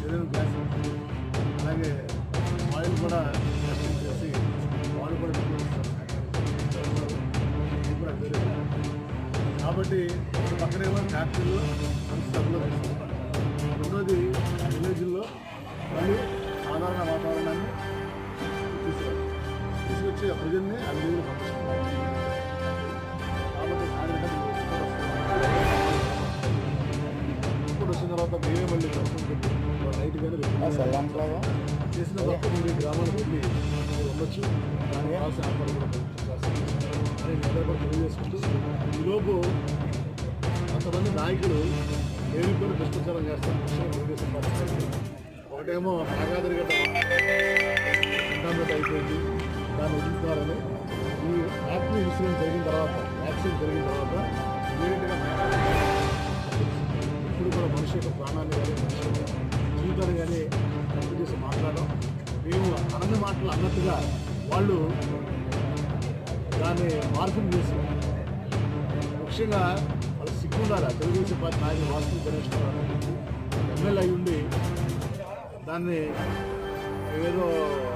ఏదైనా గ్యాస్ ఉంటుంది. అలాగే ఆయిల్ కూడా టెస్టింగ్ చేసి వాళ్ళు కూడా వినియోగిస్తారు ఇది కూడా వేరే కాబట్టి పక్కనేమో ఫ్యాక్టరీలో మంచి సభలో తీసుకుంటారు రెండోది విలేజ్లో మళ్ళీ సాధారణ వాతావరణాన్ని తీసుకురావాలి తీసుకొచ్చి ఆ ప్రజల్ని ఆ విలేజ్లో పంపిస్తారు కాబట్టి దాని ఇప్పుడు వచ్చిన తర్వాత మేమే మళ్ళీ కనుక్కుంటుంది నైట్ కానీ చేసిన తప్పు మీరు గ్రామానికి వెళ్ళి మీరు ఉండొచ్చు దాని కావాల్సిన ఏర్పాటు కూడా ప్రభుత్వం చేస్తుంది అని నేను కూడా తెలియజేసుకుంటూ ఈలోపు కొంతమంది నాయకులు ఏమి కూడా దుష్ప్రచారం చేస్తారు ముఖ్యంగా తెలుగుదేశం పార్టీ నాయకులు. ఒకటేమో నాగాదరి గడ్డ ఇంటర్నెట్ అయిపోయింది దాన్ని వదులుతున్నారని ఈ యాక్టివ్ ఇన్సిడెంట్ జరిగిన తర్వాత వ్యాక్సిన్ జరిగిన తర్వాత ఇమీడియట్గా ఇప్పుడు కూడా మనిషి యొక్క ప్రాణాన్ని కానీ మనిషి యొక్క జీవితాన్ని కానీ తప్పు చేసి మాట్లాడడం మేము అనని మాటలు అన్నట్టుగా వాళ్ళు దాన్ని మార్పులు చేసి ముఖ్యంగా వాళ్ళు సిగ్గుండాలి తెలుగుదేశం పార్టీ నాయకులు వాస్తు గణేష్ ఎమ్మెల్యే అయి ఉండి దాన్ని ఏదో